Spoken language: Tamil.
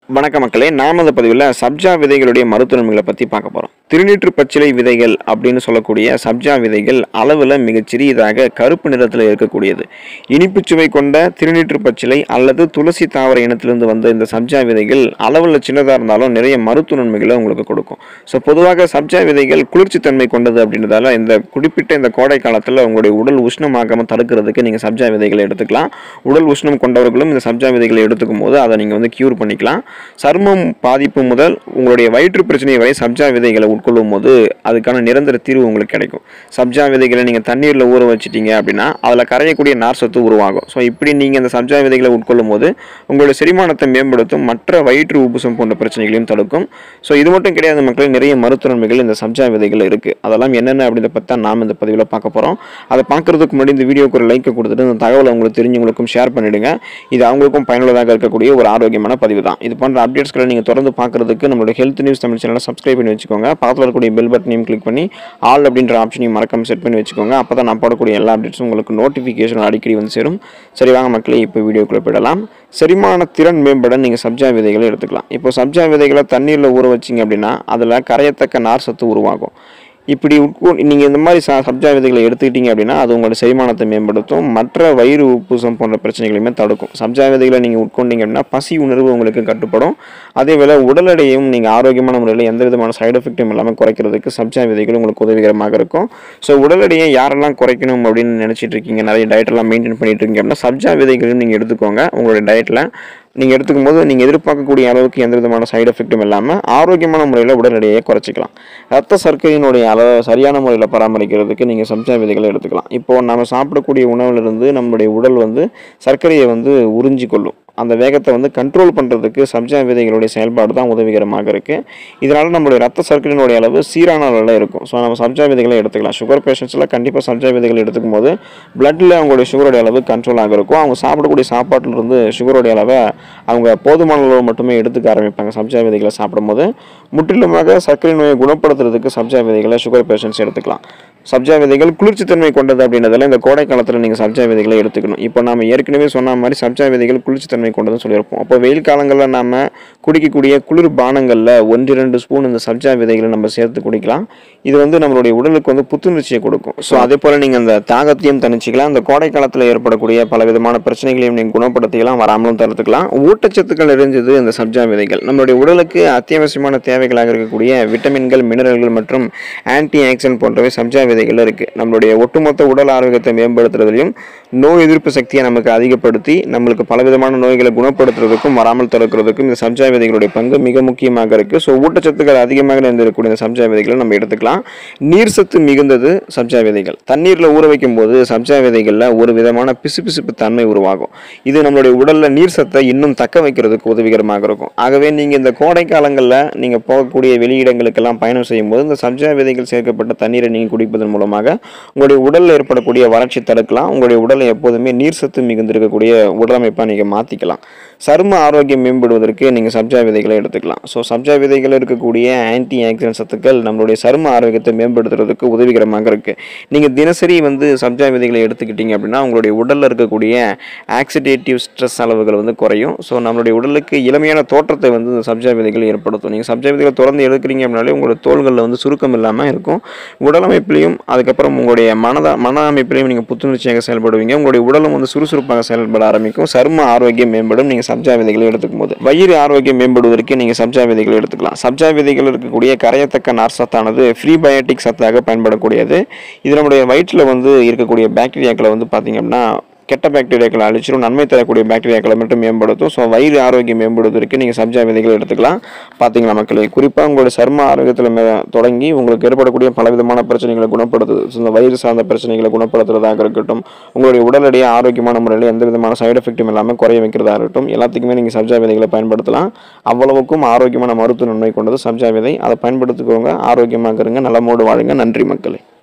வணக்க மக்களே நாம் இந்த பதிவில் சப்ஜா விதைகளுடைய மருத்துவ நன்மைகளை பற்றி பார்க்க போகிறோம் திருநீற்று பச்சிலை விதைகள் அப்படின்னு சொல்லக்கூடிய சப்ஜா விதைகள் அளவில் மிகச் சிறியதாக கருப்பு நிறத்தில் இருக்கக்கூடியது இனிப்பு சுவை கொண்ட திருநீற்று பச்சிலை அல்லது துளசி தாவர இனத்திலிருந்து வந்த இந்த சப்ஜா விதைகள் அளவில் சின்னதாக இருந்தாலும் நிறைய மருத்துவ நன்மைகளை உங்களுக்கு கொடுக்கும் ஸோ பொதுவாக சப்ஜா விதைகள் குளிர்ச்சித்தன்மை கொண்டது அப்படின்றதால இந்த குறிப்பிட்ட இந்த கோடை காலத்தில் உங்களுடைய உடல் உஷ்ணமாகாமல் தடுக்கிறதுக்கு நீங்கள் சப்ஜா விதைகளை எடுத்துக்கலாம் உடல் உஷ்ணம் கொண்டவர்களும் இந்த சப்ஜா விதைகளை எடுத்துக்கும் போது அதை நீங்கள் வந்து க்யூர் பண்ணிக்கலாம் சருமம் பாதிப்பு முதல் உங்களுடைய வயிற்று பிரச்சனை வரை சப்ஜா விதைகளை உட்கொள்ளும் போது அதுக்கான நிரந்தர தீர்வு உங்களுக்கு கிடைக்கும் சப்ஜா விதைகளை நீங்கள் தண்ணீரில் ஊற வச்சிட்டீங்க அப்படின்னா அதில் கரையக்கூடிய நார் சத்து உருவாகும் ஸோ இப்படி நீங்கள் இந்த சப்ஜா விதைகளை உட்கொள்ளும் போது உங்களுடைய செரிமானத்தை மேம்படுத்தும் மற்ற வயிற்று உப்புசம் போன்ற பிரச்சனைகளையும் தடுக்கும் ஸோ இது மட்டும் கிடையாது மக்கள் நிறைய மருத்துவ நன்மைகள் இந்த சப்ஜா விதைகள் இருக்குது அதெல்லாம் என்னென்ன அப்படின்றத பற்றி தான் நாம் இந்த பதிவில் பார்க்க போகிறோம் அதை பார்க்குறதுக்கு முன்னாடி இந்த வீடியோக்கு ஒரு லைக்கை கொடுத்துட்டு இந்த தகவலை உங்களுக்கு தெரிஞ்சவங்களுக்கும் ஷேர் பண்ணிவிடுங்க இது அவங்களுக்கும் பயனுள்ளதாக இருக்கக்கூடிய ஒரு ஆரோக்கியமான பதிவு தான் இது போன்ற அப்டேட்ஸ்களை நீங்கள் தொடர்ந்து பார்க்குறதுக்கு நம்மளோட ஹெல்த் நியூஸ் தமிழ் சேனலை சப்ஸ்கிரைப் பண்ணி வச்சுக்கோங்க பக்கத்தில் இருக்கக்கூடிய பெல் பட்டனையும் கிளிக் பண்ணி ஆல் அப்படின்ற ஆப்ஷனையும் மறக்காம செட் பண்ணி வச்சுக்கோங்க அப்போ தான் நான் போடக்கூடிய எல்லா அப்டேட்ஸும் உங்களுக்கு நோட்டிஃபிகேஷன் அடிக்கடி வந்து சேரும் சரி வாங்க மக்களே இப்போ வீடியோக்குள்ளே போயிடலாம் செரிமான திறன் மேம்பட நீங்கள் சப்ஜா விதைகளை எடுத்துக்கலாம் இப்போ சப்ஜா விதைகளை தண்ணீரில் ஊற வச்சிங்க அப்படின்னா அதில் கரையத்தக்க நார் சத்து உருவாகும் இப்படி உட்கொ நீங்கள் இந்த மாதிரி ச சப்ஜா விதைகளை எடுத்துக்கிட்டீங்க அப்படின்னா அது உங்களோட செரிமானத்தை மேம்படுத்தும் மற்ற வயிறு உப்புசம் போன்ற பிரச்சனைகளையுமே தடுக்கும் சப்ஜா விதைகளை நீங்கள் உட்கொண்டீங்க அப்படின்னா பசி உணர்வு உங்களுக்கு கட்டுப்படும் அதே வேளை உடல் எடையும் நீங்கள் ஆரோக்கியமான முறையில் எந்த விதமான சைடு எஃபெக்ட்டும் இல்லாமல் குறைக்கிறதுக்கு சப்ஜா விதைகள் உங்களுக்கு உதவிகரமாக இருக்கும் ஸோ உடல் எடையை யாரெல்லாம் குறைக்கணும் அப்படின்னு நினச்சிட்டு இருக்கீங்க நிறைய டயட்டெல்லாம் மெயின்டைன் பண்ணிட்டு இருக்கீங்க அப்படின்னா சப்ஜா விதைகளையும் நீங்கள் எடுத்துக்கோங்க உங்களுடைய டயட்டில் நீங்கள் எடுத்துக்கும் போது நீங்கள் எதிர்பார்க்கக்கூடிய அளவுக்கு எந்த விதமான சைடு எஃபெக்ட்டும் இல்லாமல் ஆரோக்கியமான முறையில் உடல் எடையை குறைச்சிக்கலாம் ரத்த சர்க்கரையினுடைய அளவு சரியான முறையில் பராமரிக்கிறதுக்கு நீங்கள் சப்ஜா விதைகளை எடுத்துக்கலாம் இப்போது நம்ம சாப்பிடக்கூடிய உணவிலிருந்து நம்மளுடைய உடல் வந்து சர்க்கரையை வந்து உறிஞ்சி கொள்ளும் அந்த வேகத்தை வந்து கண்ட்ரோல் பண்ணுறதுக்கு சப்ஜா விதைகளுடைய செயல்பாடு தான் உதவிகரமாக இருக்குது இதனால் நம்மளுடைய ரத்த சர்க்கரையினுடைய அளவு சீரான அளவில் இருக்கும் ஸோ நம்ம சப்ஜா விதைகளை எடுத்துக்கலாம் சுகர் பேஷண்ட்ஸில் கண்டிப்பாக சப்ஜா விதைகள் எடுத்துக்கும் போது பிளட்டில் அவங்களுடைய சுகருடைய அளவு கண்ட்ரோலாக இருக்கும் அவங்க சாப்பிடக்கூடிய சாப்பாட்டிலிருந்து சுகருடைய அளவை அவங்க போதுமான அளவு மட்டுமே எடுத்துக்க ஆரம்பிப்பாங்க சப்ஜா விதைகளை சாப்பிடும்போது முற்றிலுமாக சர்க்கரை நோயை குணப்படுத்துறதுக்கு சப்ஜா விதைகளை சுகர் பேஷண்ட்ஸ் எடுத்துக்கலாம் சப்ஜா விதைகள் குளிர்ச்சித்தன்மை கொண்டது அப்படின்றதால இந்த கோடை காலத்தில் நீங்கள் சப்ஜா விதைகளை எடுத்துக்கணும் இப்போ நம்ம ஏற்கனவே சொன்ன மாதிரி சப்ஜா விதைகள் குளிர்ச்சித்தன்மை கொண்டதுன்னு சொல்லியிருப்போம் அப்போ வெயில் காலங்களில் நம்ம குடிக்கக்கூடிய குளிர் பானங்களில் ஒன்று ரெண்டு ஸ்பூன் இந்த சப்ஜா விதைகளை நம்ம சேர்த்து குடிக்கலாம் இது வந்து நம்மளுடைய உடலுக்கு வந்து புத்துணர்ச்சியை கொடுக்கும் ஸோ அதே போல் நீங்கள் அந்த தாகத்தையும் தணிச்சிக்கலாம் இந்த கோடை காலத்தில் ஏற்படக்கூடிய பல விதமான பிரச்சனைகளையும் நீங்கள் குணப்படுத்திக்கலாம் வராமலும் தடுத்துக்கலாம் ஊட்டச்சத்துக்கள் நிறைஞ்சது இந்த சப்ஜா விதைகள் நம்மளுடைய உடலுக்கு அத்தியாவசியமான தேவைகளாக இருக்கக்கூடிய விட்டமின்கள் மினரல்கள் மற்றும் ஆன்டி ஆக்சிடென்ட் போன்றவை சப்ஜா விதைகள் இருக்குது நம்மளுடைய ஒட்டுமொத்த உடல் ஆரோக்கியத்தை மேம்படுத்துறதுலையும் நோய் எதிர்ப்பு சக்தியை நமக்கு அதிகப்படுத்தி நம்மளுக்கு பலவிதமான நோய்களை குணப்படுத்துறதுக்கும் வராமல் தடுக்கிறதுக்கும் இந்த சப்ஜா விதைகளுடைய பங்கு மிக முக்கியமாக இருக்குது ஸோ ஊட்டச்சத்துக்கள் அதிகமாக நிறைந்திருக்கக்கூடிய இந்த சப்ஜா விதைகளை நம்ம எடுத்துக்கலாம் நீர் சத்து மிகுந்தது சப்ஜா விதைகள் தண்ணீரில் ஊற வைக்கும் போது சப்ஜா விதைகளில் ஒரு விதமான பிசுபிசுப்பு தன்மை உருவாகும் இது நம்மளுடைய உடலில் நீர் சத்தை இன்னும் தக்க வைக்கிறதுக்கு உதவிகரமாக இருக்கும் ஆகவே நீங்கள் இந்த கோடை காலங்களில் நீங்கள் போகக்கூடிய வெளியிடங்களுக்கெல்லாம் பயணம் செய்யும் போது இந்த சப்ஜா விதைகள் சேர்க்கப்பட்ட தண்ணீரை நீங்கள் குடிப்பதன் மூலமாக உங்களுடைய உடலில் ஏற்படக்கூடிய வறட்சி தடுக்கலாம் உங்களுடைய உடலை எப்போதுமே நீர் சத்து மிகுந்திருக்கக்கூடிய உடலமைப்பாக நீங்கள் மாற்றிக்கலாம் சரும ஆரோக்கியம் மேம்படுவதற்கு நீங்கள் சப்ஜா விதைகளை எடுத்துக்கலாம் ஸோ சப்ஜா விதைகள் இருக்கக்கூடிய ஆன்டி ஆக்சிடென்ட் சத்துக்கள் நம்மளுடைய சரும ஆரோக்கியத்தை மேம்படுத்துறதுக்கு உதவிகரமாக இருக்குது நீங்கள் தினசரி வந்து சப்ஜா விதைகளை எடுத்துக்கிட்டீங்க அப்படின்னா உங்களுடைய உடலில் இருக்கக்கூடிய ஆக்சிடேட்டிவ் ஸ்ட்ரெஸ் அளவுகள் வந்து குறையும் ஸோ நம்மளுடைய உடலுக்கு இளமையான தோற்றத்தை வந்து இந்த சப்ஜா விதைகள் ஏற்படுத்தும் நீங்கள் சப்ஜா விதைகளை தொடர்ந்து எடுக்கிறீங்க அப்படின்னாலே உங்களோட தோள்களில் வந்து சுருக்கம் இல்லாமல் இருக்கும் உடலமைப்பிலையும் அதுக்கப்புறம் உங்களுடைய மனத மன அமைப்பிலையும் நீங்கள் புத்துணர்ச்சியாக செயல்படுவீங்க உங்களுடைய உடலும் வந்து சுறுசுறுப்பாக செயல்பட ஆரம்பிக்கும் சரும ஆரோக்கியம் மேம்படும் நீங்கள் சப்ஜா விதைகளை எடுத்துக்கும் போது வயிறு ஆரோக்கியம் மேம்படுவதற்கு நீங்கள் சப்ஜா விதைகளை எடுத்துக்கலாம் சப்ஜா விதைகள் இருக்கக்கூடிய கரையத்தக்க நார் சத்தானது ஃப்ரீ பயோட்டிக் சத்தாக பயன்படக்கூடியது இது நம்முடைய வயிற்றில் வந்து இருக்கக்கூடிய பாக்டீரியாக்களை வந்து பார்த்திங்க அப்படின்னா கெட்ட பாக்டீரியாக்களை அழிச்சிடும் நன்மை தரக்கூடிய பாக்டீரியாக்களை மட்டும் மேம்படுத்தும் ஸோ வயிறு ஆரோக்கியம் மேம்படுவதற்கு நீங்கள் சப்ஜா விதைகள் எடுத்துக்கலாம் பார்த்தீங்களா மக்களே குறிப்பாக உங்களுடைய சர்ம ஆரோக்கியத்தில் மே தொடங்கி உங்களுக்கு ஏற்படக்கூடிய பலவிதமான பிரச்சனைகளை குணப்படுத்துது ஸோ இந்த வயிறு சார்ந்த பிரச்சனைகளை குணப்படுத்துறதாக இருக்கட்டும் உங்களுடைய உடல் எடையை ஆரோக்கியமான முறையில் எந்த விதமான சைடு எஃபெக்ட்டும் இல்லாமல் குறைய வைக்கிறதா இருக்கட்டும் எல்லாத்துக்குமே நீங்கள் சப்ஜா விதைகளை பயன்படுத்தலாம் அவ்வளவுக்கும் ஆரோக்கியமான மருத்துவ நன்மை கொண்டது சப்ஜா விதை அதை பயன்படுத்திக்கோங்க ஆரோக்கியமாக இருங்க நலமோடு வாழுங்க நன்றி மக்களே